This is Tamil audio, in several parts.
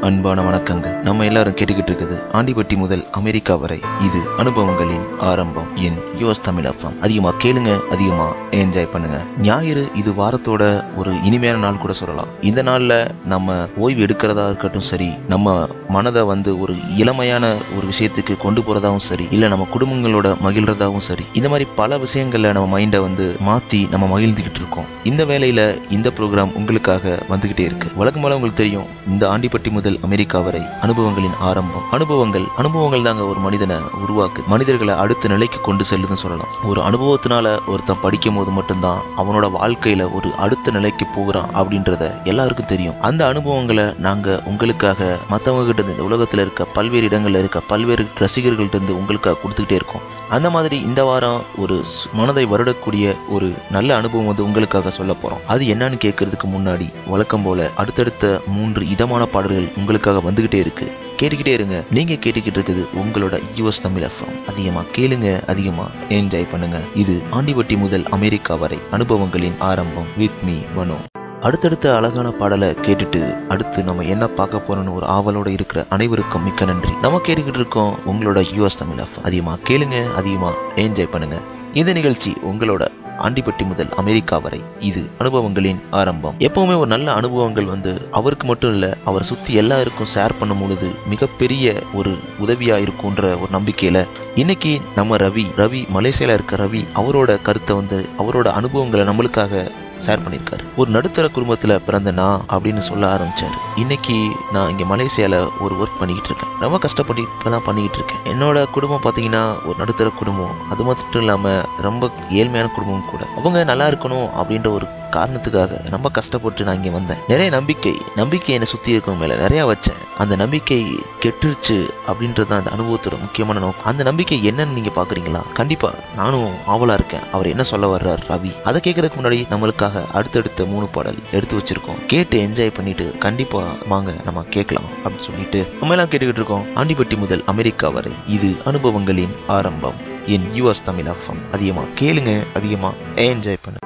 அன்பான வணக்கங்கள் நம்ம எல்லாரும் கேட்டுக்கிட்டு இருக்குது ஆண்டிப்பட்டி முதல் அமெரிக்கா வரை இது அனுபவங்களின் ஆரம்பம் என் யுஎஸ் தமிழ் அஃபம் அதிகமா கேளுங்க அதிகமா என்ஜாய் பண்ணுங்க ஞாயிறு இது வாரத்தோட ஒரு இனிமையான நாள் கூட சொல்லலாம் இந்த நாள்ல நம்ம ஓய்வு எடுக்கிறதா இருக்கட்டும் சரி நம்ம மனதை வந்து ஒரு இளமையான ஒரு விஷயத்துக்கு கொண்டு போறதாவும் சரி இல்ல நம்ம குடும்பங்களோட மகிழ்றதாவும் சரி இந்த மாதிரி பல விஷயங்கள்ல நம்ம மைண்டை வந்து மாத்தி நம்ம மகிழ்ந்துகிட்டு இருக்கோம் இந்த வேலையில இந்த ப்ரோக்ராம் உங்களுக்காக வந்துகிட்டே இருக்கு உலகம் மேல உங்களுக்கு தெரியும் இந்த ஆண்டிப்பட்டி முதல் அமெரிக்கா வரை அனுபவங்களின் ஆரம்பம் அனுபவங்கள் அனுபவங்கள் தாங்க ஒரு மனிதனை உருவாக்கு மனிதர்களை அடுத்த நிலைக்கு கொண்டு செல்லுதுன்னு சொல்லலாம் ஒரு அனுபவத்தினால ஒருத்தன் படிக்கும் போது மட்டும்தான் அவனோட வாழ்க்கையில ஒரு அடுத்த நிலைக்கு போகிறான் அப்படின்றத எல்லாருக்கும் தெரியும் அந்த அனுபவங்களை நாங்க உங்களுக்காக மத்தவங்க கிட்ட இருந்து இந்த உலகத்துல இருக்க பல்வேறு இடங்கள்ல இருக்க பல்வேறு ரசிகர்கள்ட்ட இருந்து உங்களுக்காக கொடுத்துக்கிட்டே இருக்கோம் அந்த மாதிரி இந்த வாரம் ஒரு ஸ்- மனதை வருடக்கூடிய ஒரு நல்ல அனுபவம் வந்து உங்களுக்காக சொல்ல போறோம் அது என்னன்னு கேட்கறதுக்கு முன்னாடி வழக்கம் போல அடுத்தடுத்த மூன்று இதமான பாடல்கள் உங்களுக்காக வந்துகிட்டே இருக்கு கேட்டுக்கிட்டே இருங்க நீங்க கேட்டுக்கிட்டு இருக்குது உங்களோட யுஎஸ் தமிழ் எஃப்எம் அதிகமா கேளுங்க அதிகமா என்ஜாய் பண்ணுங்க இது ஆண்டிவட்டி முதல் அமெரிக்கா வரை அனுபவங்களின் ஆரம்பம் வித் மீ மனோ அடுத்தடுத்த அழகான பாடலை கேட்டுட்டு அடுத்து நம்ம என்ன பார்க்க போறோம்னு ஒரு ஆவலோட இருக்கிற அனைவருக்கும் மிக்க நன்றி நம்ம கேட்டுக்கிட்டு இருக்கோம் உங்களோட யுஎஸ் தமிழ் எஃப்எம் அதிகமா கேளுங்க அதிகமா என்ஜாய் பண்ணுங்க இந்த நிகழ்ச்சி உங்களோட ஆண்டிப்பட்டி முதல் அமெரிக்கா வரை இது அனுபவங்களின் ஆரம்பம் எப்பவுமே ஒரு நல்ல அனுபவங்கள் வந்து அவருக்கு மட்டும் இல்ல அவர் சுத்தி எல்லாருக்கும் ஷேர் பண்ணும் பொழுது மிகப்பெரிய ஒரு உதவியா இருக்கும்ன்ற ஒரு நம்பிக்கையில இன்னைக்கு நம்ம ரவி ரவி மலேசியால இருக்க ரவி அவரோட கருத்தை வந்து அவரோட அனுபவங்களை நம்மளுக்காக ஷேர் பண்ணியிருக்காரு ஒரு நடுத்தர குடும்பத்துல பிறந்த நான் அப்படின்னு சொல்ல ஆரம்பிச்சாரு இன்னைக்கு நான் இங்க மலேசியால ஒரு ஒர்க் பண்ணிக்கிட்டு இருக்கேன் ரொம்ப கஷ்டப்பட்டு இப்பதான் பண்ணிக்கிட்டு இருக்கேன் என்னோட குடும்பம் பாத்தீங்கன்னா ஒரு நடுத்தர குடும்பம் அது மட்டும் இல்லாம ரொம்ப ஏழ்மையான குடும்பம் கூட அவங்க நல்லா இருக்கணும் அப்படின்ற ஒரு காரணத்துக்காக ரொம்ப கஷ்டப்பட்டு நான் இங்க வந்தேன் நிறைய நம்பிக்கை நம்பிக்கை என்னை சுத்தி இருக்கவங்க மேல நிறைய வச்சேன் அந்த நம்பிக்கை கெட்டுருச்சு அப்படின்றது தான் அந்த அனுபவத்தோட முக்கியமான நோக்கம் அந்த நம்பிக்கை என்னன்னு நீங்க பாக்குறீங்களா கண்டிப்பா நானும் ஆவலா இருக்கேன் அவர் என்ன சொல்ல வர்றார் ரவி அதை கேட்கறதுக்கு முன்னாடி நம்மளுக்காக அடுத்தடுத்த மூணு பாடல் எடுத்து வச்சிருக்கோம் கேட்டு என்ஜாய் பண்ணிட்டு கண்டிப்பா வாங்க நம்ம கேட்கலாம் அப்படின்னு சொல்லிட்டு நம்ம எல்லாம் கேட்டுக்கிட்டு இருக்கோம் ஆண்டிப்பட்டி முதல் அமெரிக்கா வரை இது அனுபவங்களின் ஆரம்பம் என் யுஎஸ் தமிழ் அஃபம் அதிகமா கேளுங்க அதிகமா என்ஜாய் பண்ணு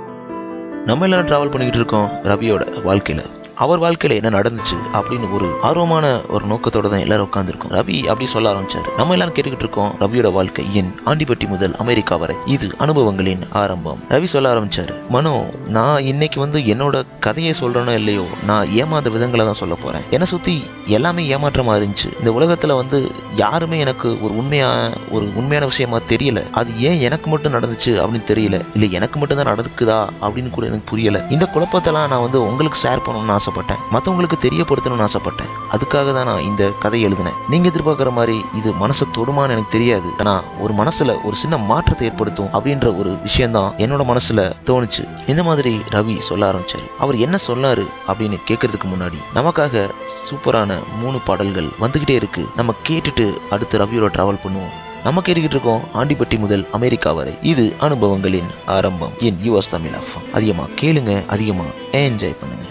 நம்ம எல்லாரும் டிராவல் பண்ணிக்கிட்டு இருக்கோம் ரவியோட வாழ்க்கையில அவர் வாழ்க்கையில என்ன நடந்துச்சு அப்படின்னு ஒரு ஆர்வமான ஒரு நோக்கத்தோட தான் எல்லாரும் உட்காந்துருக்கோம் ரவி அப்படி சொல்ல ஆரம்பிச்சாரு நம்ம எல்லாரும் கேட்டுக்கிட்டு இருக்கோம் ரவியோட வாழ்க்கை என் ஆண்டிப்பட்டி முதல் அமெரிக்கா வரை இது அனுபவங்களின் ஆரம்பம் ரவி சொல்ல ஆரம்பிச்சாரு மனோ நான் இன்னைக்கு வந்து என்னோட கதையை சொல்றேனோ இல்லையோ நான் ஏமாந்த விதங்களை தான் சொல்ல போறேன் என்னை சுத்தி எல்லாமே ஏமாற்றமா இருந்துச்சு இந்த உலகத்துல வந்து யாருமே எனக்கு ஒரு உண்மையா ஒரு உண்மையான விஷயமா தெரியல அது ஏன் எனக்கு மட்டும் நடந்துச்சு அப்படின்னு தெரியல இல்ல எனக்கு மட்டும் தான் நடக்குதா அப்படின்னு கூட எனக்கு புரியல இந்த குழப்பத்தெல்லாம் நான் வந்து உங்களுக்கு ஷேர் பண்ணணும்னு ஆசைப்பட்டேன் மத்தவங்களுக்கு தெரியப்படுத்தணும்னு ஆசைப்பட்டேன் அதுக்காக தான் நான் இந்த கதை எழுதினேன் நீங்க எதிர்பார்க்குற மாதிரி இது மனசை தொடுமான்னு எனக்கு தெரியாது ஆனா ஒரு மனசுல ஒரு சின்ன மாற்றத்தை ஏற்படுத்தும் அப்படின்ற ஒரு விஷயம் தான் என்னோட மனசுல தோணுச்சு இந்த மாதிரி ரவி சொல்ல ஆரம்பிச்சாரு அவர் என்ன சொன்னாரு அப்படின்னு கேட்கறதுக்கு முன்னாடி நமக்காக சூப்பரான மூணு பாடல்கள் வந்துகிட்டே இருக்கு நம்ம கேட்டுட்டு அடுத்து ரவியோட டிராவல் பண்ணுவோம் நம்ம கேட்டுக்கிட்டு இருக்கோம் ஆண்டிப்பட்டி முதல் அமெரிக்கா வரை இது அனுபவங்களின் ஆரம்பம் என் யுஎஸ் தமிழ் அஃபம் அதிகமா கேளுங்க அதிகமா என்ஜாய் பண்ணுங்க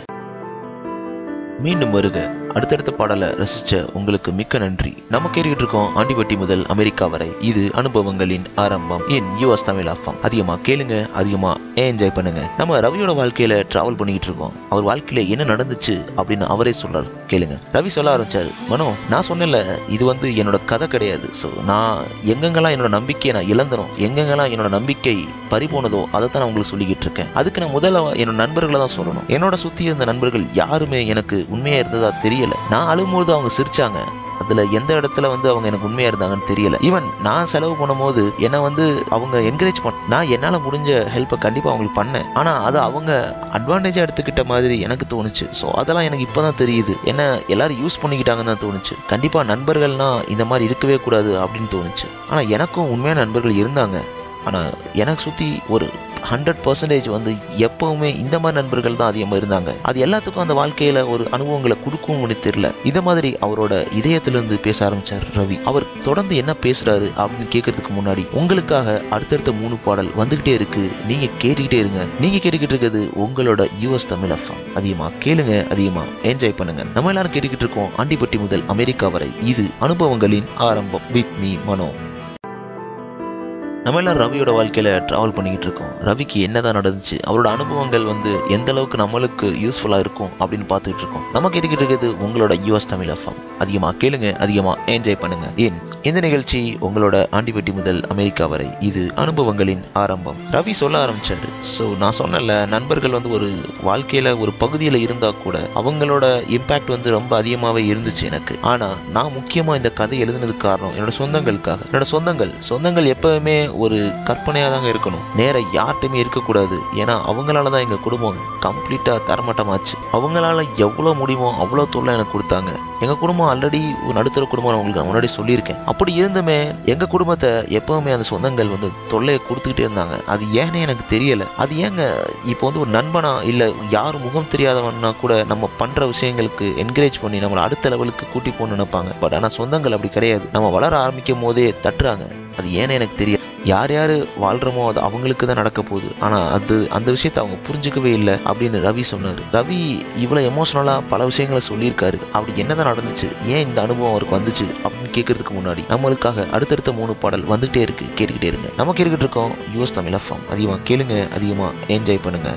மீண்டும் வருக அடுத்தடுத்த பாடலை ரசிச்ச உங்களுக்கு மிக்க நன்றி நம்ம கேட்டுக்கிட்டு இருக்கோம் ஆண்டிப்பட்டி முதல் அமெரிக்கா வரை இது அனுபவங்களின் ஆரம்பம் என் யுஎஸ் தமிழ் அஃபம் அதிகமா கேளுங்க அதிகமா என்ஜாய் பண்ணுங்க நம்ம ரவியோட வாழ்க்கையில டிராவல் பண்ணிக்கிட்டு இருக்கோம் அவர் வாழ்க்கையில என்ன நடந்துச்சு அப்படின்னு அவரே சொல்றாரு கேளுங்க ரவி சொல்ல ஆரம்பிச்சாரு மனோ நான் சொன்னேன்ல இது வந்து என்னோட கதை கிடையாது ஸோ நான் எங்கெங்கெல்லாம் என்னோட நம்பிக்கையை நான் இழந்தனோ எங்கெங்கெல்லாம் என்னோட நம்பிக்கை பறிபோனதோ அதை தான் நான் உங்களுக்கு சொல்லிக்கிட்டு இருக்கேன் அதுக்கு நான் முதல்ல என்னோட நண்பர்களை தான் சொல்லணும் என்னோட சுத்தி இருந்த நண்பர்கள் யாருமே எனக்கு உண்மையா இருந்ததா தெரியல நான் அழும்போது அவங்க சிரிச்சாங்க அதுல எந்த இடத்துல வந்து அவங்க எனக்கு உண்மையா இருந்தாங்கன்னு தெரியல ஈவன் நான் செலவு பண்ணும்போது என்ன வந்து அவங்க என்கரேஜ் பண்ண நான் என்னால முடிஞ்ச ஹெல்ப்பை கண்டிப்பா அவங்களுக்கு பண்ணேன் ஆனா அதை அவங்க அட்வான்டேஜா எடுத்துக்கிட்ட மாதிரி எனக்கு தோணுச்சு ஸோ அதெல்லாம் எனக்கு இப்பதான் தெரியுது என்ன எல்லாரும் யூஸ் பண்ணிக்கிட்டாங்கன்னு தான் தோணுச்சு கண்டிப்பா நண்பர்கள்னா இந்த மாதிரி இருக்கவே கூடாது அப்படின்னு தோணுச்சு ஆனா எனக்கும் உண்மையான நண்பர்கள் இருந்தாங்க ஆனா எனக்கு சுத்தி ஒரு ஹண்ட்ரட் பர்சன்டேஜ் வந்து எப்பவுமே இந்த மாதிரி நண்பர்கள் தான் அதிகமா இருந்தாங்க அது எல்லாத்துக்கும் அந்த வாழ்க்கையில ஒரு அனுபவங்களை கொடுக்கும்னு தெரியல இந்த மாதிரி அவரோட இதயத்திலிருந்து பேச ஆரம்பிச்சார் ரவி அவர் தொடர்ந்து என்ன பேசுறாரு அப்படின்னு கேட்கறதுக்கு முன்னாடி உங்களுக்காக அடுத்தடுத்த மூணு பாடல் வந்துகிட்டே இருக்கு நீங்க கேட்டுக்கிட்டே இருங்க நீங்க கேட்டுக்கிட்டு இருக்கிறது உங்களோட யூஎஸ் தமிழ் எஃப்எம் அதிகமா கேளுங்க அதிகமா என்ஜாய் பண்ணுங்க நம்ம எல்லாரும் கேட்டுக்கிட்டு இருக்கோம் ஆண்டிப்பட்டி முதல் அமெரிக்கா வரை இது அனுபவங்களின் ஆரம்பம் வித் மீ மனோ நம்ம எல்லாம் ரவியோட வாழ்க்கையில டிராவல் பண்ணிக்கிட்டு இருக்கோம் ரவிக்கு என்னதான் நடந்துச்சு அவரோட அனுபவங்கள் வந்து எந்த அளவுக்கு நம்மளுக்கு யூஸ்ஃபுல்லா இருக்கும் அப்படின்னு பார்த்துட்டு இருக்கோம் நம்ம கேட்டுக்கிட்டு இருக்கிறது உங்களோட யூஎஸ் தமிழ் எஃப்எம் அதிகமா கேளுங்க அதிகமா என்ஜாய் பண்ணுங்க ஏன் இந்த நிகழ்ச்சி உங்களோட ஆண்டிபட்டி முதல் அமெரிக்கா வரை இது அனுபவங்களின் ஆரம்பம் ரவி சொல்ல ஆரம்பிச்சாரு ஸோ நான் சொன்னல நண்பர்கள் வந்து ஒரு வாழ்க்கையில ஒரு பகுதியில இருந்தா கூட அவங்களோட இம்பாக்ட் வந்து ரொம்ப அதிகமாவே இருந்துச்சு எனக்கு ஆனா நான் முக்கியமா இந்த கதை எழுதுனதுக்கு காரணம் என்னோட சொந்தங்களுக்காக என்னோட சொந்தங்கள் சொந்தங்கள் எப்பவுமே ஒரு கற்பனையாக தாங்க இருக்கணும் நேர யார்கிட்டையுமே இருக்கக்கூடாது ஏன்னா அவங்களால தான் எங்கள் குடும்பம் கம்ப்ளீட்டாக தரமட்டமாச்சு அவங்களால எவ்வளோ முடியுமோ அவ்வளோ தொல்லை எனக்கு கொடுத்தாங்க எங்கள் குடும்பம் ஆல்ரெடி ஒரு நடுத்தர குடும்பம் நான் உங்களுக்கு முன்னாடி சொல்லியிருக்கேன் அப்படி இருந்துமே எங்கள் குடும்பத்தை எப்பவுமே அந்த சொந்தங்கள் வந்து தொல்லையை கொடுத்துக்கிட்டே இருந்தாங்க அது ஏன்னு எனக்கு தெரியல அது ஏங்க இப்போ வந்து ஒரு நண்பனா இல்லை யார் முகம் தெரியாதவன்னா கூட நம்ம பண்ணுற விஷயங்களுக்கு என்கரேஜ் பண்ணி நம்மளை அடுத்த லெவலுக்கு கூட்டி போகணும்னு நினைப்பாங்க பட் ஆனால் சொந்தங்கள் அப்படி கிடையாது நம்ம வளர ஆரம்பிக்கும் போதே தட்டுறாங்க அது ஏன்னு எனக்கு தெரியாது யார் யார் வாழ்கிறோமோ அது அவங்களுக்கு தான் நடக்க போகுது ஆனால் அது அந்த விஷயத்தை அவங்க புரிஞ்சுக்கவே இல்லை அப்படின்னு ரவி சொன்னார் ரவி இவ்வளோ எமோஷனலாக பல விஷயங்களை சொல்லியிருக்காரு அப்படி என்னதான் நடந்துச்சு ஏன் இந்த அனுபவம் அவருக்கு வந்துச்சு அப்படின்னு கேட்கறதுக்கு முன்னாடி நம்மளுக்காக அடுத்தடுத்த மூணு பாடல் வந்துட்டே இருக்கு கேட்டுக்கிட்டே இருங்க நம்ம கேட்டுக்கிட்டு இருக்கோம் யூஎஸ் தமிழ் எஃப்எம் அதிகமாக கேளுங்க அதிகமாக என்ஜாய் பண்ணுங்க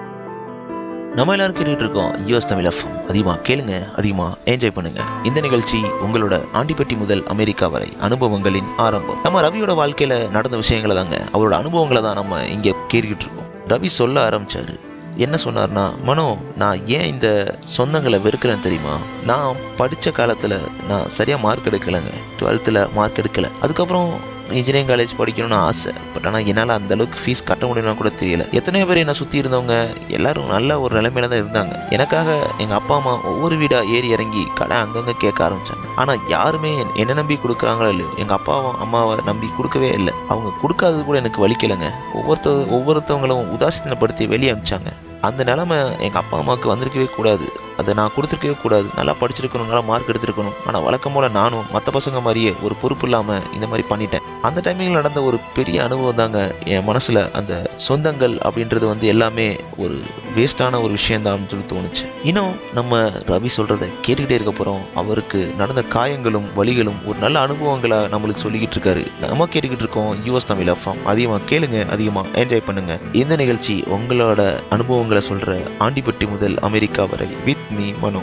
நம்ம எல்லாரும் கேட்டுட்டு இருக்கோம் யூஎஸ் தமிழ் எஃப்எம் அதிகமாக கேளுங்க அதிகமாக என்ஜாய் பண்ணுங்க இந்த நிகழ்ச்சி உங்களோட ஆண்டிப்பட்டி முதல் அமெரிக்கா வரை அனுபவங்களின் ஆரம்பம் நம்ம ரவியோட வாழ்க்கையில நடந்த விஷயங்களை தாங்க அவரோட அனுபவங்களை தான் நம்ம இங்க கேட்டுக்கிட்டு இருக்கோம் ரவி சொல்ல ஆரம்பிச்சாரு என்ன சொன்னார்னா மனோ நான் ஏன் இந்த சொந்தங்களை வெறுக்கிறேன் தெரியுமா நான் படித்த காலத்தில் நான் சரியாக மார்க் எடுக்கலைங்க டுவெல்த்தில் மார்க் எடுக்கலை அதுக்கப்புறம் இன்ஜினியரிங் காலேஜ் படிக்கணும்னு ஆசை பட் ஆனால் என்னால் அந்த அளவுக்கு ஃபீஸ் கட்ட முடியும்னா கூட தெரியல எத்தனையோ பேர் என்னை சுற்றி இருந்தவங்க எல்லாரும் நல்ல ஒரு நிலைமையில தான் இருந்தாங்க எனக்காக எங்கள் அப்பா அம்மா ஒவ்வொரு வீடாக ஏறி இறங்கி கடை அங்கங்கே கேட்க ஆரம்பிச்சாங்க ஆனால் யாருமே என்ன நம்பி கொடுக்குறாங்களோ இல்லையோ எங்கள் அப்பாவும் அம்மாவை நம்பி கொடுக்கவே இல்லை அவங்க கொடுக்காதது கூட எனக்கு வலிக்கலைங்க ஒவ்வொருத்த ஒவ்வொருத்தவங்களும் உதாசீனப்படுத்தி வெளியே அனுப்பிச்சாங்க அந்த நிலைமை எங்கள் அப்பா அம்மாவுக்கு வந்திருக்கவே கூடாது அதை நான் கொடுத்துருக்கவே கூடாது நல்லா படிச்சிருக்கணும் நல்லா மார்க் எடுத்திருக்கணும் ஆனால் வழக்கம் போல நானும் மற்ற பசங்க மாதிரியே ஒரு பொறுப்பு இல்லாமல் இந்த மாதிரி பண்ணிட்டேன் அந்த டைமிங்கில் நடந்த ஒரு பெரிய அனுபவம் தாங்க என் மனசில் அந்த சொந்தங்கள் அப்படின்றது வந்து எல்லாமே ஒரு வேஸ்டான ஒரு விஷயம் தான் சொல்லி தோணுச்சு இன்னும் நம்ம ரவி சொல்கிறத கேட்டுக்கிட்டே இருக்க போகிறோம் அவருக்கு நடந்த காயங்களும் வழிகளும் ஒரு நல்ல அனுபவங்களை நம்மளுக்கு சொல்லிக்கிட்டு இருக்காரு நம்ம கேட்டுக்கிட்டு இருக்கோம் யூஎஸ் தமிழ் எஃப்எம் அதிகமாக கேளுங்க அதிகமாக என்ஜாய் பண்ணுங்க இந்த நிகழ்ச்சி உங்களோட அனுபவங்களை சொல்கிற ஆண்டிப்பட்டி முதல் அமெரிக்கா வரை வித் மீ மனோ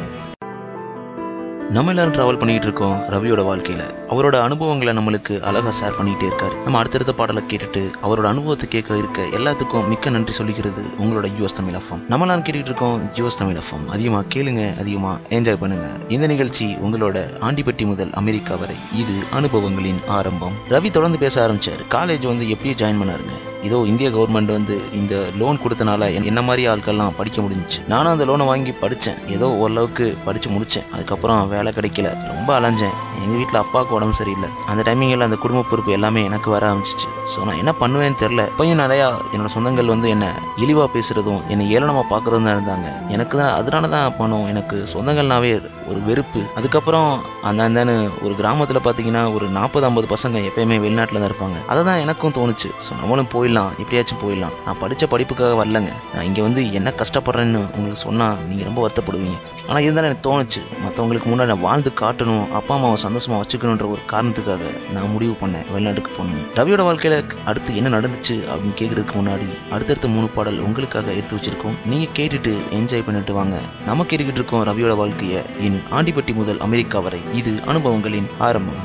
நம்ம எல்லாரும் டிராவல் பண்ணிட்டு இருக்கோம் ரவியோட வாழ்க்கையில அவரோட அனுபவங்களை நம்மளுக்கு அழகா ஷேர் பண்ணிட்டே இருக்காரு நம்ம அடுத்தடுத்த பாடலை கேட்டுட்டு அவரோட அனுபவத்தை கேட்க இருக்க எல்லாத்துக்கும் மிக்க நன்றி சொல்லிக்கிறது உங்களோட யூஎஸ் தமிழ் எஃப்எம் நம்ம எல்லாரும் கேட்டுட்டு இருக்கோம் யூஎஸ் தமிழ் எஃப்எம் அதிகமா கேளுங்க அதிகமா என்ஜாய் பண்ணுங்க இந்த நிகழ்ச்சி உங்களோட ஆண்டிப்பட்டி முதல் அமெரிக்கா வரை இது அனுபவங்களின் ஆரம்பம் ரவி தொடர்ந்து பேச ஆரம்பிச்சாரு காலேஜ் வந்து எப்படி ஜாயின் பண்ணாருங்க இதோ இந்திய கவர்மெண்ட் வந்து இந்த லோன் கொடுத்தனால என்ன மாதிரி ஆட்கள்லாம் படிக்க முடிஞ்சுச்சு நானும் அந்த லோனை வாங்கி படித்தேன் ஏதோ ஓரளவுக்கு படித்து முடித்தேன் அதுக்கப்புறம் வேலை கிடைக்கல ரொம்ப அலைஞ்சேன் எங்கள் வீட்டில் அப்பாவுக்கு உடம்பு சரியில்லை அந்த டைமிங்கில் அந்த குடும்ப பொறுப்பு எல்லாமே எனக்கு வர ஆரம்பிச்சிச்சு ஸோ நான் என்ன பண்ணுவேன்னு தெரில இப்பயும் நிறையா என்னோட சொந்தங்கள் வந்து என்னை இழிவாக பேசுகிறதும் என்னை ஏளனமாக பார்க்குறதும் தான் இருந்தாங்க எனக்கு தான் அதனால தான் பணம் எனக்கு சொந்தங்கள்னாவே ஒரு வெறுப்பு அதுக்கப்புறம் அந்த அந்தான்னு ஒரு கிராமத்தில் பார்த்தீங்கன்னா ஒரு நாற்பது ஐம்பது பசங்க எப்பயுமே வெளிநாட்டில் தான் இருப்பாங்க அதை தான் எனக்கும் தோணுச்சு ஸோ நம்மளும் போயிடலாம் எப்படியாச்சும் போயிடலாம் நான் படித்த படிப்புக்காக வரலங்க நான் இங்கே வந்து என்ன கஷ்டப்படுறேன்னு உங்களுக்கு சொன்னால் நீங்கள் ரொம்ப வருத்தப்படுவீங்க ஆனால் இருந்தாலும் எனக்கு தோணுச்சு மற்றவங்களுக்கு முன்னாடி நான் வாழ்ந்து காட்டணும் அப்பா அம்மாவை சந்தோஷமாக வச்சுக்கணுன்ற ஒரு காரணத்துக்காக நான் முடிவு பண்ணேன் வெளிநாட்டுக்கு போகணும் ரவியோட வாழ்க்கையில் அடுத்து என்ன நடந்துச்சு அப்படின்னு கேட்கறதுக்கு முன்னாடி அடுத்தடுத்த மூணு பாடல் உங்களுக்காக எடுத்து வச்சிருக்கோம் நீங்கள் கேட்டுட்டு என்ஜாய் பண்ணிட்டு வாங்க நம்ம கேட்டுக்கிட்டு இருக்கோம் ரவியோட வாழ்க்கையை என் ஆண்டிப்பட்டி முதல் அமெரிக்கா வரை இது அனுபவங்களின் ஆரம்பம்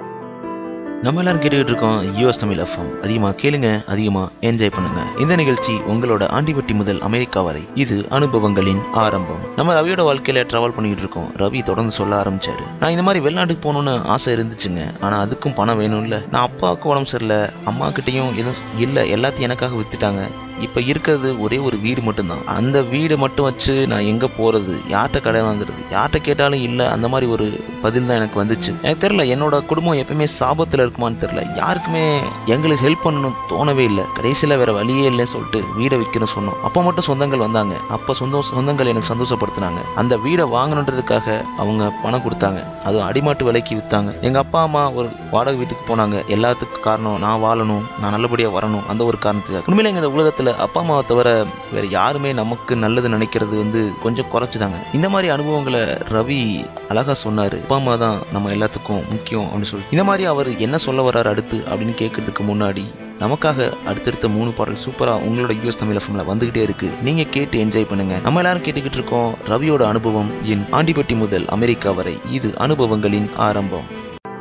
நம்ம எல்லாரும் கேட்டுக்கிட்டு இருக்கோம் யூஎஸ் தமிழ் எஃப்எம் அதிகமாக கேளுங்க அதிகமாக என்ஜாய் பண்ணுங்க இந்த நிகழ்ச்சி உங்களோட ஆண்டிப்பட்டி முதல் அமெரிக்கா வரை இது அனுபவங்களின் ஆரம்பம் நம்ம ரவியோட வாழ்க்கையில டிராவல் பண்ணிட்டு இருக்கோம் ரவி தொடர்ந்து சொல்ல ஆரம்பிச்சாரு நான் இந்த மாதிரி வெளிநாட்டுக்கு போகணும்னு ஆசை இருந்துச்சுங்க ஆனா அதுக்கும் பணம் வேணும்ல நான் அப்பாவுக்கு உடம்பு சரியில்லை அம்மா கிட்டயும் எதுவும் இல்லை எல்லாத்தையும் எனக்காக வித்துட்டாங்க இப்ப இருக்கிறது ஒரே ஒரு வீடு மட்டும்தான் அந்த வீடு மட்டும் வச்சு நான் எங்க போறது யார்கிட்ட கடை வாங்குறது யார்கிட்ட கேட்டாலும் இல்ல அந்த மாதிரி ஒரு பதில் தான் எனக்கு வந்துச்சு எனக்கு தெரியல என்னோட குடும்பம் எப்பயுமே சாபத்துல இருக்குமான்னு தெரியல யாருக்குமே எங்களுக்கு ஹெல்ப் பண்ணணும் தோணவே இல்லை கடைசியில வேற வழியே இல்லைன்னு சொல்லிட்டு வீடை விற்கணும் சொன்னோம் அப்ப மட்டும் சொந்தங்கள் வந்தாங்க அப்ப சொந்த சொந்தங்கள் எனக்கு சந்தோஷப்படுத்தினாங்க அந்த வீடை வாங்கணுன்றதுக்காக அவங்க பணம் கொடுத்தாங்க அதுவும் அடிமாட்டு விலைக்கு வித்தாங்க எங்க அப்பா அம்மா ஒரு வாடகை வீட்டுக்கு போனாங்க எல்லாத்துக்கும் காரணம் நான் வாழணும் நான் நல்லபடியா வரணும் அந்த ஒரு காரணத்துக்காக உண்மையில இந்த உலகத்துல உலகத்துல அப்பா அம்மாவை தவிர வேற யாருமே நமக்கு நல்லது நினைக்கிறது வந்து கொஞ்சம் குறைச்சுதாங்க இந்த மாதிரி அனுபவங்களை ரவி அழகா சொன்னாரு அப்பா அம்மா தான் நம்ம எல்லாத்துக்கும் முக்கியம் அப்படின்னு சொல்லி இந்த மாதிரி அவர் என்ன சொல்ல வர்றாரு அடுத்து அப்படின்னு கேட்கறதுக்கு முன்னாடி நமக்காக அடுத்தடுத்த மூணு பாடல் சூப்பரா உங்களோட யூஎஸ் தமிழ் எஃப்எம்ல வந்துகிட்டே இருக்கு நீங்க கேட்டு என்ஜாய் பண்ணுங்க நம்ம எல்லாரும் கேட்டுக்கிட்டு இருக்கோம் ரவியோட அனுபவம் என் ஆண்டிப்பட்டி முதல் அமெரிக்கா வரை இது அனுபவங்களின் ஆரம்பம்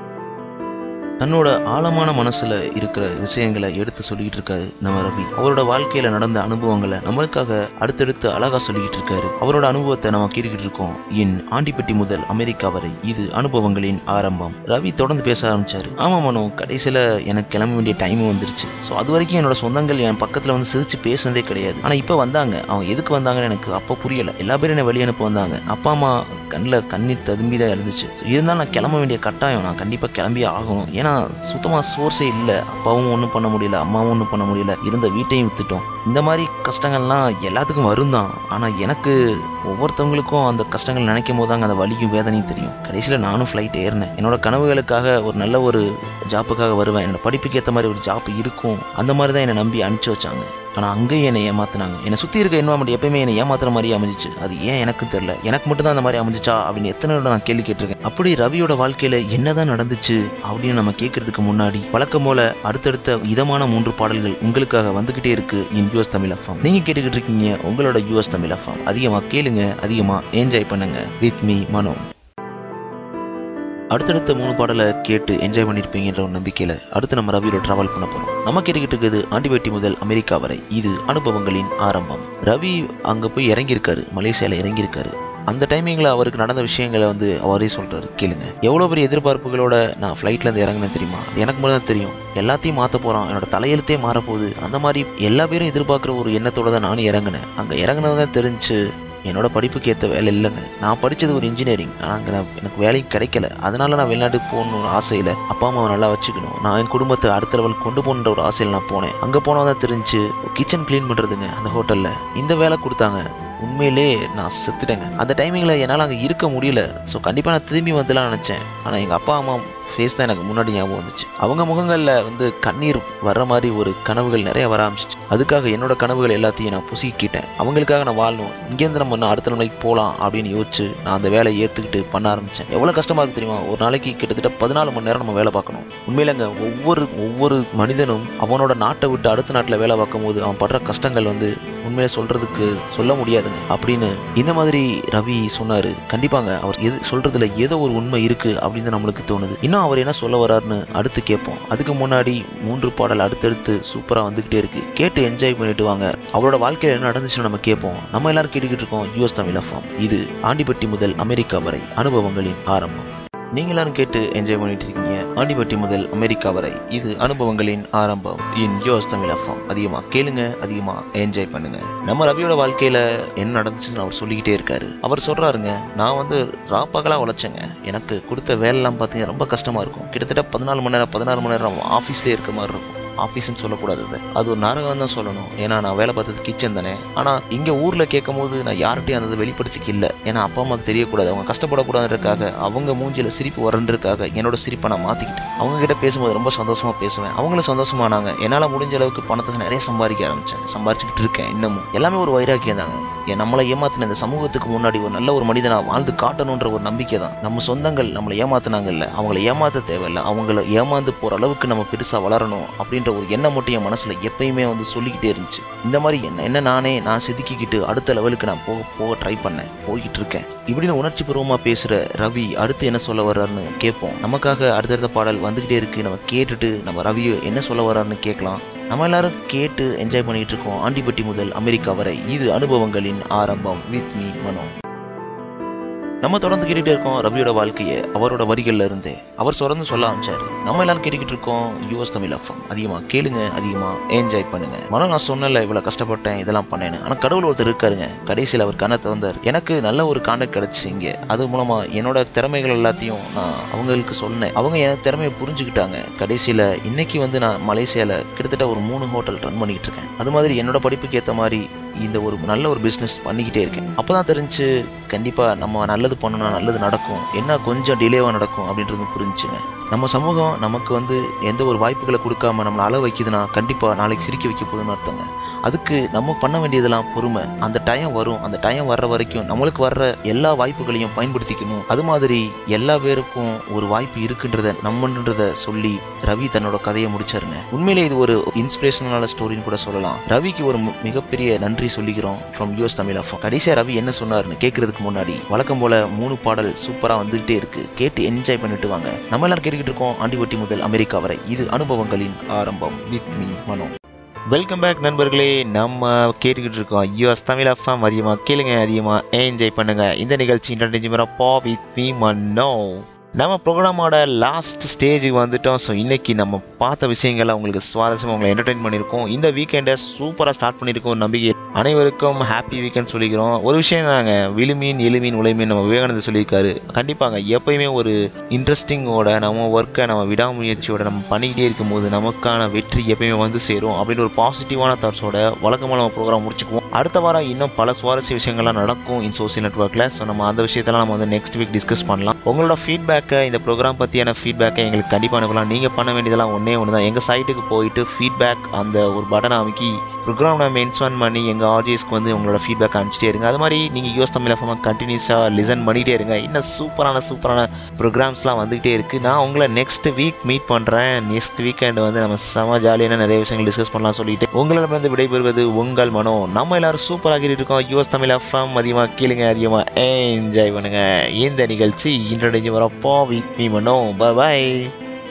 தன்னோட ஆழமான மனசுல இருக்கிற விஷயங்களை எடுத்து சொல்லிக்கிட்டு இருக்காரு நம்ம ரவி அவரோட வாழ்க்கையில நடந்த அனுபவங்களை நம்மளுக்காக அடுத்தடுத்து அழகா சொல்லிக்கிட்டு இருக்காரு அவரோட அனுபவத்தை நம்ம கேட்டுக்கிட்டு இருக்கோம் என் ஆண்டிப்பட்டி முதல் அமெரிக்கா வரை இது அனுபவங்களின் ஆரம்பம் ரவி தொடர்ந்து பேச ஆரம்பிச்சாரு ஆமா மனோ கடைசியில எனக்கு கிளம்ப வேண்டிய டைம் வந்துருச்சு ஸோ அது வரைக்கும் என்னோட சொந்தங்கள் என் பக்கத்துல வந்து சிரிச்சு பேசுனதே கிடையாது ஆனா இப்ப வந்தாங்க அவங்க எதுக்கு வந்தாங்கன்னு எனக்கு அப்ப புரியல எல்லா பேரும் என்ன வெளியே அனுப்ப வந்தாங்க அப்பா அம்மா கண்ணில் கண்ணீர் ததும்பி தான் இருந்துச்சு So, இருந்தாலும் நான் கிளம்ப வேண்டிய கட்டாயம் நான் கண்டிப்பாக கிளம்பியே ஆகணும் ஏன்னா சுத்தமாக சோர்ஸே இல்லை அப்பாவும் ஒன்றும் பண்ண முடியல அம்மாவும் ஒன்றும் பண்ண முடியல இருந்த வீட்டையும் வித்துட்டோம் இந்த மாதிரி கஷ்டங்கள்லாம் எல்லாத்துக்கும் வரும் தான் ஆனால் எனக்கு ஒவ்வொருத்தவங்களுக்கும் அந்த கஷ்டங்கள் நினைக்கும் போது தாங்க அந்த வலியும் வேதனையும் தெரியும் கடைசியில் நானும் ஃப்ளைட் ஏறினேன் என்னோட கனவுகளுக்காக ஒரு நல்ல ஒரு ஜாப்புக்காக வருவேன் என்னோட படிப்புக்கு ஏற்ற மாதிரி ஒரு ஜாப் இருக்கும் அந்த மாதிரி தான் என்னை நம்பி அனுப்பிச்சு வச்சாங்க ஆனால் அங்கேயும் என்னை ஏமாத்துனாங்க என்னை சுற்றி இருக்க என்வாமெண்ட் எப்பயுமே என்னை ஏமாத்துற மாதிரி அமைஞ்சிச்சு அது ஏன் எனக்கு தெரியல எனக்கு மட்டும் தான் அந்த மாதிரி அமைஞ்சிச்சா அப்படின்னு எத்தனை தடவை நான் கேள்வி கேட்டிருக்கேன் அப்படி ரவியோட வாழ்க்கையில என்னதான் நடந்துச்சு அப்படின்னு நம்ம கேட்கறதுக்கு முன்னாடி வழக்கம் போல அடுத்தடுத்த இதமான மூன்று பாடல்கள் உங்களுக்காக வந்துகிட்டே இருக்கு இன் யூஎஸ் தமிழ் எஃப்எம் நீங்க கேட்டுக்கிட்டு இருக்கீங்க உங்களோட யூஎஸ் தமிழ் எஃப்எம் அதிகமா கேளுங்க அதிகமா என்ஜாய் பண்ணுங்க வித் மீ மனோ அடுத்தடுத்த மூணு பாடலை கேட்டு என்ஜாய் பண்ணியிருப்பீங்கன்ற ஒரு நம்பிக்கையில அடுத்து நம்ம ரவியோட டிராவல் பண்ண போறோம் நம்ம கேட்டுக்கிட்டு இருக்குது ஆண்டிபேட்டி முதல் அமெரிக்கா வரை இது அனுபவங்களின் ஆரம்பம் ரவி அங்க போய் இறங்கியிருக்காரு மலேசியால இறங்கியிருக்காரு அந்த டைமிங்ல அவருக்கு நடந்த விஷயங்களை வந்து அவரே சொல்றாரு கேளுங்க எவ்வளவு பெரிய எதிர்பார்ப்புகளோட நான் ஃபிளைட்ல இருந்து இறங்கினேன் தெரியுமா அது எனக்கு மட்டும் தான் தெரியும் எல்லாத்தையும் மாத்த போறான் என்னோட தலையெழுத்தே மாறப்போகுது அந்த மாதிரி எல்லா பேரும் எதிர்பார்க்குற ஒரு எண்ணத்தோட தான் நானும் இறங்கினேன் அங்க இறங்கினது தான் தெரிஞ்சு என்னோட படிப்புக்கு ஏற்ற வேலை இல்லைங்க நான் படித்தது ஒரு இன்ஜினியரிங் அங்கே நான் எனக்கு வேலையும் கிடைக்கல அதனால நான் வெளிநாட்டுக்கு போகணும்னு ஆசையில் அப்பா அம்மாவை நல்லா வச்சுக்கணும் நான் என் குடும்பத்தை அடுத்த லெவல் கொண்டு போகணுன்ற ஒரு ஆசையில் நான் போனேன் அங்கே போனால் தான் தெரிஞ்சு கிச்சன் க்ளீன் பண்ணுறதுங்க அந்த ஹோட்டலில் இந்த வேலை கொடுத்தாங்க உண்மையிலே நான் செத்துட்டேங்க அந்த டைமிங்கில் என்னால் அங்கே இருக்க முடியல ஸோ கண்டிப்பாக நான் திரும்பி வந்துடலாம்னு நினச்சேன் ஆனால் எங்கள் அப்பா அம்மா ஃபேஸ் தான் எனக்கு முன்னாடி ஞாபகம் வந்துச்சு அவங்க முகங்களில் வந்து கண்ணீர் வர்ற மாதிரி ஒரு கனவுகள் நிறைய வர ஆரம்பிச்சிச்சு அதுக்காக என்னோட கனவுகள் எல்லாத்தையும் நான் புசிக்கிட்டேன் அவங்களுக்காக நான் வாழணும் இங்கேருந்து நம்ம இன்னும் அடுத்த நிலைக்கு போகலாம் அப்படின்னு யோசிச்சு நான் அந்த வேலையை ஏற்றுக்கிட்டு பண்ண ஆரம்பித்தேன் எவ்வளோ கஷ்டமாக இருக்கு தெரியுமா ஒரு நாளைக்கு கிட்டத்தட்ட பதினாலு மணி நேரம் நம்ம வேலை பார்க்கணும் உண்மையிலங்க ஒவ்வொரு ஒவ்வொரு மனிதனும் அவனோட நாட்டை விட்டு அடுத்த நாட்டில் வேலை பார்க்கும் போது அவன் படுற கஷ்டங்கள் வந்து உண்மையில சொல்றதுக்கு சொல்ல முடியாதுங்க அப்படின்னு இந்த மாதிரி ரவி சொன்னாரு கண்டிப்பாங்க அவர் எது சொல்றதுல ஏதோ ஒரு உண்மை இருக்கு அப்படின்னு நம்மளுக்கு தோணுது இன்னும் அவர் என்ன சொல்ல வர்றாருன்னு அடுத்து கேட்போம் அதுக்கு முன்னாடி மூன்று பாடல் அடுத்தடுத்து சூப்பரா வந்துகிட்டே இருக்கு கேட்டு என்ஜாய் பண்ணிட்டு வாங்க அவரோட வாழ்க்கையில என்ன நடந்துச்சுன்னு நம்ம கேட்போம் நம்ம எல்லாரும் கேட்டுக்கிட்டு இருக்கோம் யூஎஸ் தமிழ் எஃப்எம் இது ஆண்டிப்பட்டி முதல் அமெரிக்கா வரை அனுபவங்களின் ஆரம்பம் நீங்க எல்லாரும் கேட்டு என்ஜாய் பண்ணிட்டு இருக்கீங்க ஆண்டிப்பட்டி முதல் அமெரிக்கா வரை இது அனுபவங்களின் ஆரம்பம் இன் யோஸ் தமிழ் எஃப்எம் அதிகமா கேளுங்க அதிகமா என்ஜாய் பண்ணுங்க நம்ம ரவியோட வாழ்க்கையில என்ன நடந்துச்சுன்னு அவர் சொல்லிக்கிட்டே இருக்காரு அவர் சொல்றாருங்க நான் வந்து ராப்பகலா உழைச்சேங்க எனக்கு கொடுத்த வேலைலாம் பார்த்தீங்கன்னா ரொம்ப கஷ்டமா இருக்கும் கிட்டத்தட்ட பதினாலு மணி நேரம் பதினாறு மணி நேரம் ஆஃபீஸ்லேயே இருக்க மாதிரி இருக்கும் ஆஃபீஸ்னு சொல்லக்கூடாது அது அது ஒரு நாடகம் தான் சொல்லணும் ஏன்னா நான் வேலை பார்த்தது கிச்சன் தானே ஆனால் இங்கே ஊரில் கேட்கும் போது நான் யார்கிட்டையும் அந்த வெளிப்படுத்திக்க இல்லை ஏன்னா அப்பா அம்மாவுக்கு தெரியக்கூடாது அவங்க கஷ்டப்படக்கூடாதுன்றக்காக அவங்க மூஞ்சில சிரிப்பு வரன்றதுக்காக என்னோட சிரிப்பை நான் மாற்றிக்கிட்டேன் அவங்க கிட்ட பேசும்போது ரொம்ப சந்தோஷமா பேசுவேன் அவங்களும் சந்தோஷமானாங்க என்னால் முடிஞ்ச அளவுக்கு பணத்தை நிறைய சம்பாதிக்க ஆரம்பிச்சேன் சம்பாரிச்சுக்கிட்டு இருக்கேன் இன்னமும் எல்லாமே ஒரு வைராக்கியம் தாங்க என் நம்மளை ஏமாத்தின இந்த சமூகத்துக்கு முன்னாடி ஒரு நல்ல ஒரு மனிதனா வாழ்ந்து காட்டணுன்ற ஒரு நம்பிக்கை தான் நம்ம சொந்தங்கள் நம்மளை ஏமாத்துனாங்கல்ல அவங்கள ஏமாத்த தேவையில்ல அவங்கள ஏமாந்து போற அளவுக்கு நம்ம பெருசா வளரணும் அப்படின்ற ஒரு எண்ணம் மட்டும் என் மனசுல எப்பயுமே வந்து சொல்லிக்கிட்டே இருந்துச்சு இந்த மாதிரி என்ன என்ன நானே நான் செதுக்கிக்கிட்டு அடுத்த லெவலுக்கு நான் போக போக ட்ரை பண்ணேன் போய்கிட்டு இருக்கேன் இப்படின்னு உணர்ச்சி பூர்வமா பேசுற ரவி அடுத்து என்ன சொல்ல வர்றாருன்னு கேட்போம் நமக்காக அடுத்தடுத்த பாடல் வந்துகிட்டே இருக்கு நம்ம கேட்டுட்டு நம்ம ரவி என்ன சொல்ல வர்றாருன்னு கேட்கலாம் நம்ம எல்லாரும் கேட்டு என்ஜாய் பண்ணிட்டு இருக்கோம் ஆண்டிப்பட்டி முதல் அமெரிக்கா வரை இது அனுபவங்களின் ஆரம்பம் வித் மீ மனோ நம்ம தொடர்ந்து கேட்டுட்டே இருக்கோம் ரவியோட வாழ்க்கையை அவரோட வரிகள்ல இருந்தே அவர் தொடர்ந்து சொல்ல ஆரம்பிச்சாரு நம்ம எல்லாரும் கேட்டுக்கிட்டு இருக்கோம் யூஎஸ் தமிழ் எஃப்எம் அதிகமா கேளுங்க அதிகமா என்ஜாய் பண்ணுங்க மனம் நான் சொன்னல இவ்வளவு கஷ்டப்பட்டேன் இதெல்லாம் பண்ணேன்னு ஆனா கடவுள் ஒருத்தர் இருக்காருங்க கடைசியில் அவர் கண்ணை திறந்தார் எனக்கு நல்ல ஒரு கான்டாக்ட் கிடைச்சு இங்க அது மூலமா என்னோட திறமைகள் எல்லாத்தையும் நான் அவங்களுக்கு சொன்னேன் அவங்க என் திறமையை புரிஞ்சுக்கிட்டாங்க கடைசியில இன்னைக்கு வந்து நான் மலேசியால கிட்டத்தட்ட ஒரு மூணு ஹோட்டல் ரன் பண்ணிக்கிட்டு இருக்கேன் அது மாதிரி என்னோட படிப்புக்கு ஏற்ற மாதிரி இந்த ஒரு நல்ல ஒரு பிஸ்னஸ் பண்ணிக்கிட்டே இருக்கேன் அப்பதான் தெரிஞ்சு கண்டிப்பா நம்ம நல்லது பண்ணணும் நல்லது நடக்கும் என்ன கொஞ்சம் டிலேவா நடக்கும் அப்படின்றது புரிஞ்சுங்க நம்ம சமூகம் நமக்கு வந்து எந்த ஒரு வாய்ப்புகளை கொடுக்காம நம்மளை அள வைக்குதுன்னா கண்டிப்பா நாளைக்கு சிரிக்க வைக்க போகுதுன்னு அர்த்தங்க அதுக்கு நம்ம பண்ண வேண்டியதெல்லாம் பொறுமை அந்த டைம் வரும் அந்த டைம் வர்ற வரைக்கும் நம்மளுக்கு வர்ற எல்லா வாய்ப்புகளையும் பயன்படுத்திக்கணும் அது மாதிரி எல்லா பேருக்கும் ஒரு வாய்ப்பு இருக்குன்றத நம்மன்றத சொல்லி ரவி தன்னோட கதையை முடிச்சாருங்க உண்மையிலே இது ஒரு இன்ஸ்பிரேஷனலான ஸ்டோரின்னு கூட சொல்லலாம் ரவிக்கு ஒரு மி- மிகப்பெரிய நன்றி சொல்லிக்கிறோம் ஃப்ரம் யூஎஸ் தமிழ் அஃபம் கடைசியா ரவி என்ன சொன்னாருன்னு கேட்கறதுக்கு முன்னாடி வழக்கம் போல மூணு பாடல் சூப்பரா வந்துகிட்டே இருக்கு கேட்டு என்ஜாய் பண்ணிட்டு வாங்க நம்ம எல்லாரும் கேட்டுக்கிட்டு இருக்கோம் ஆண்டிவட்டி முதல் அமெரிக்கா வரை இது அனுபவங்களின் ஆரம்பம் with me Mano welcome back நண்பர்களே நம்ம கேட்டுக்கிட்டு இருக்கோம் யூஎஸ் தமிழ் அஃபாம் அதிகமாக கேளுங்க அதிகமாக என்ஜாய் பண்ணுங்க இந்த நிகழ்ச்சி இன்டர்நெட் பா வித் மீ மன்னோ நம்ம ப்ரோக்ராமோட லாஸ்ட் ஸ்டேஜுக்கு வந்துட்டோம் ஸோ இன்னைக்கு நம்ம பார்த்த விஷயங்களை உங்களுக்கு சுவாரஸ்யமாக உங்களை என்டர்டைன் பண்ணியிருக்கோம் இந்த வீக்கெண்டை சூப்பராக ஸ்டார்ட் பண்ணியிருக்கோம் நம்பிக்கை அனைவருக்கும் ஹாப்பி வீக்கெண்ட் சொல்லிக்கிறோம் ஒரு விஷயம் தாங்க விழுமீன் எலுமீன் உழைமீன் நம்ம விவேகானந்தர் சொல்லியிருக்காரு கண்டிப்பாங்க எப்பயுமே ஒரு இன்ட்ரெஸ்டிங்கோட நம்ம ஒர்க்கை நம்ம விடாமுயற்சியோட நம்ம பண்ணிக்கிட்டே இருக்கும்போது நமக்கான வெற்றி எப்பயுமே வந்து சேரும் அப்படின்னு ஒரு பாசிட்டிவான தாட்ஸோட வழக்கமாக நம்ம ப்ரோக்ராம் முடிச்சுக்குவோம் அடுத்த வாரம் இன்னும் பல சுவாரஸ்ய விஷயங்கள்லாம் நடக்கும் இன் சோசியல் நெட்ஒர்க்கில் ஸோ நம்ம அந்த விஷயத்தெல்லாம் நம்ம வந்து நெக்ஸ்ட் வீக் டிஸ்கஸ் பண்ணலாம் உங்களோட ஃபீட்பேக்கை இந்த ப்ரோக்ராம் பற்றியான ஃபீட்பேக்கை எங்களுக்கு கண்டிப்பாக அனுப்பலாம் நீங்கள் பண்ண வேண்டியதெல்லாம் ஒன்றே ஒன்று தான் எங்கள் சைட்டுக்கு போயிட்டு ஃபீட்பேக் அந்த ஒரு பட்டனை அமைக்கி ப்ரோக்ராம் நான் மென்ஷன் பண்ணி எங்கள் ஆடியன்ஸ்க்கு வந்து உங்களோட ஃபீட்பேக் அனுப்பிச்சிட்டே இருங்க அது மாதிரி நீங்கள் யூஎஸ் தமிழ் எஃப்எம் கண்டினியூஸாக லிசன் பண்ணிகிட்டே இருங்க இன்னும் சூப்பரான சூப்பரான ப்ரோக்ராம்ஸ்லாம் வந்துகிட்டே இருக்குது நான் உங்களை நெக்ஸ்ட் வீக் மீட் பண்ணுறேன் நெக்ஸ்ட் வீக்கெண்ட் வந்து நம்ம செம ஜாலியான நிறைய விஷயங்கள் டிஸ்கஸ் பண்ணலாம் சொல்லிட்டு உங்களிடமிருந்து விடைபெறுவது உங்கள் மனோ நம்ம எல்லாரும் சூப்பராக இருக்கோம் யூஎஸ் தமிழ் எஃப்எம் அதிகமாக கேளுங்க அதிகமாக என்ஜாய் பண்ணுங்க இந்த நிகழ்ச்சி இன்ட்ரடிஞ்சு வரப்போ வித் மீ மனோ பாய்